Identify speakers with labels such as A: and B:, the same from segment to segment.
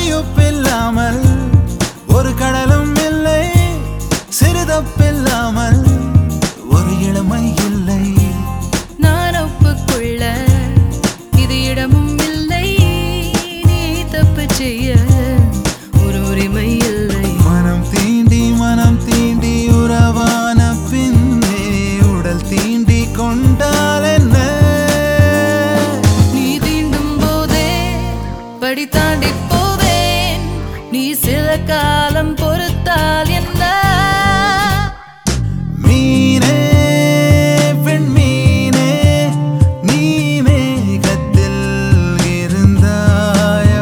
A: அடியுப்பில்லாமல் ஒரு கடலும் இல்லை சிறிதப்பில்லாமல் ஒரு இளமை இல்லை
B: நான் ஒப்புக்கொள்ள இது இடமும் இல்லை நீ தப்பு செய்ய ஒரு உரிமை இல்லை
A: மனம் தீண்டி மனம் தீண்டி உறவான பின்னே உடல் தீண்டி கொண்டால் என்ன
B: நீ தீண்டும் போதே படி தாண்டி போவேன் நீ சில காலம் பொறுத்தால் என்ன
A: மீனே பெண் மீனே நீ மேகத்தில் இருந்தாயா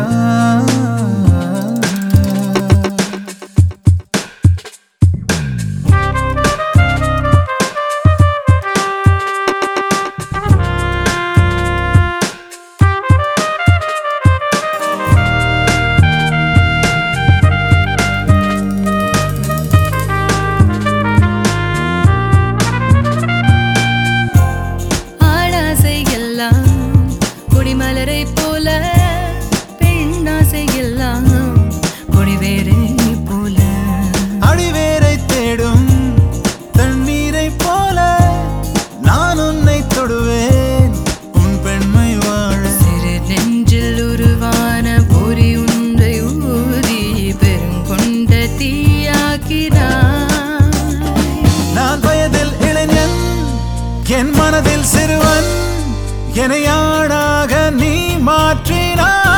B: ஆணாசை எல்லாம் கொடிமலரை போல பெண்ணாசை எல்லாம் கொடிவேரை போல
A: அடிவேரை தேடும் தண்ணீரை போல நான் உன்னை தொடுவேன் உன் பெண்மை வாழ
B: சிறு நெஞ்சில் உருவான பொறி உன்றை ஊதி பெருங்கொண்ட தீயாக்கினாய்
A: நான் வயதில் இளைஞன் என் மனதில் சிறுவன் என்னை ஆணாக நீ மாற்றினாய்